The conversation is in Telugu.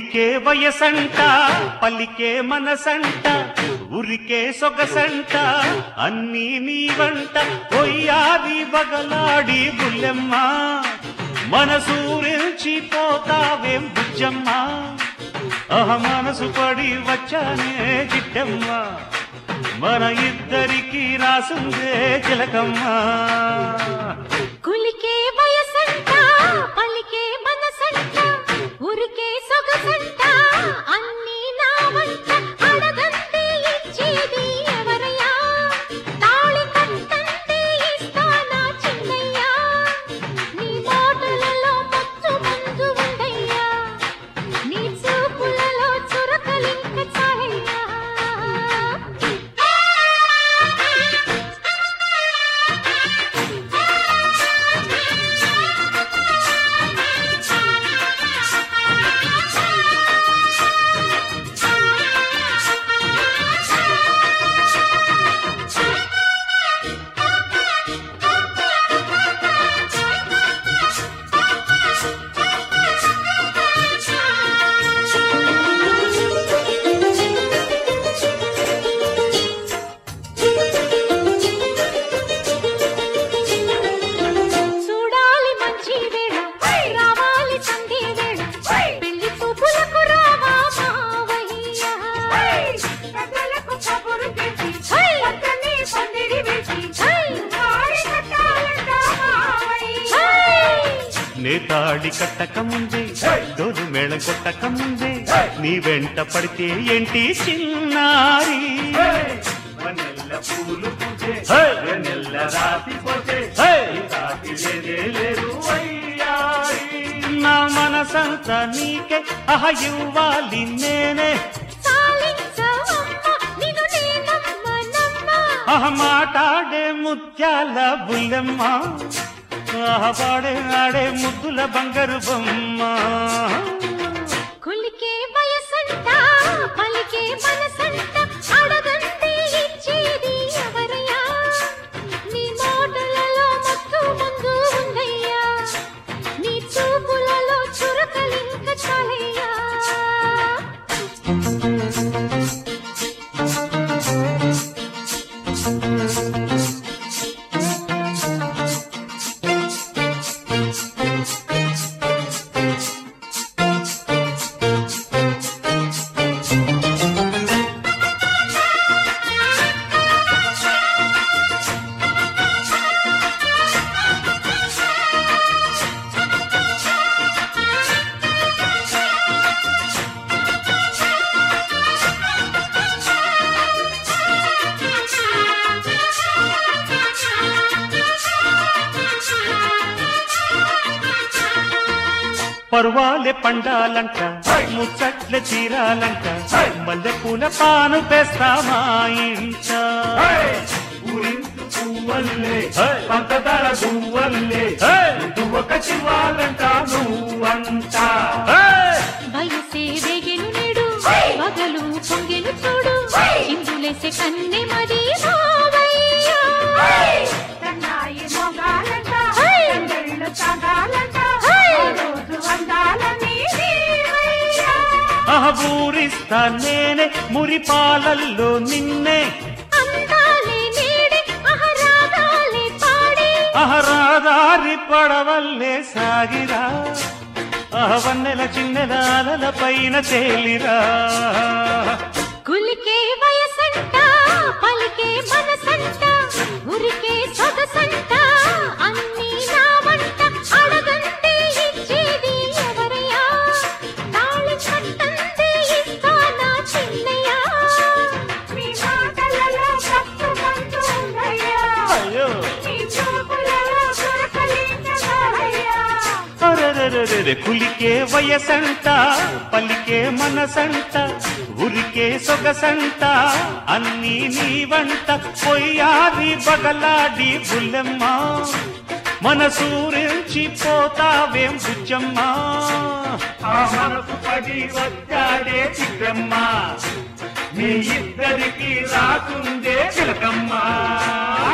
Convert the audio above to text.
కులికే వయసంట పలికే మనసంట ఉరికే సొగసంట అన్నీ నీ వంట కొయ్యాది బగలాడి బుల్లెమ్మ మనసూరించి పోతావేం బుజ్జమ్మ అహ మనసు పడి వచ్చానే చిట్టమ్మ మన ఇద్దరికి రాసుందే చిలకమ్మ కులికే వయసంట పలికే మనసంట ఉరికే సొగసంట అన్నీ నా వంట అడగంటే ఇచ్చేది ఎవరయ్యా తాళి కట్టంటే ఇస్తానా చిన్నయ్యా నీ మాటలలో మచ్చు మంజు ఉందయ్యా నీ చూపులలో చురకలింక చాలయ్యా చూడాలి మంచి వేళ రావాలి సంధి వేళ పెళ్లి చూపులకు రావా మావయ్య పెద్దలకు కబురు పెట్టి హై! పక్కనే పందిరి వేసి హై! తాళి కట్టాలంట మావయ్య. నే తాడి కట్టక ముందే డోలు మేళం కొట్టక ముందే నీ వెంట పడితే ఏంటి చిన్నారి వన్నెల్ల పూలు పూసే హే! వెన్నెల్ల రాతి పోసే హే! రాతి లేదే లేదు వయ్యారి నా మనసంతా నీకే అహ ఇవ్వాలి నేనే సాలించవమ్మ, నిన్ను నేనమ్మనమ్మ. అహ మాటాడే ముత్యాల బుల్లెమ్మ అహ పాడే ఆడే ముద్దుల బంగారు బొమ్మ కులికే వయసంట పలికే మనసంట అడగంటే ఇచ్చేది ఎవరయ్యా నీ మాటలలో మత్తు ముందు ఉందయ్యా నీ చూపులలో చురకలింక చాలయ్యా పర్వాలే పండాలంట ముచ్చట్ల చీరాలంట మల్లె పూల పాను పెస్తామా ఇంట ఊరించు పువ్వల్లే హే! పంచదార పువ్వల్లే హే! ఇటు ఒక శివాలంట నువ్వంట వయసే వేగెను నేడు పగలు పొంగెను చూడు చిందులేసే కన్నె మరి మావయ్య సన్నాయి మోగాలంట హై! తండ్రిళ్ళు తాగాలంట హై! ఆ రోజు వందాలని నీవయ్యా. అహ ఊరిస్తా నేనే మురిపాలల్లో నిన్నే అందాలే నేడే అహరాగాలే పాడే అహరాదారి పడవల్లే సాగిరా అహవన్నెల చిన్నెల అలల పైన తేలిరా కులికే వయసంట పలికే మనసంట ఉరికే సొగసంట అన్నీ నా వంట అడగంటే ఇచ్చేది ఎవరయ్యా తాళి కట్టంతే ఇస్తానా చిన్నయ్యా మీ మాటలలో మత్తు మందు ఉందయ్యా. అయ్యో మీ చూపులలో చురకలించదయ్యా. అరెరెరెరెరె, కులికే వయసంట పలికే మనసంట ఉరికే సొగసంట అన్నీ నీ వంట పొయ్యాది బగలాడి బుల్లెమ్మ మనసూరించి పోతావేం బుజ్జమ్మ ఆ మనసు పడి వచ్చాడే చిక్కమ్మ మీ ఇద్దరికి రాకుందే చిలకమ్మ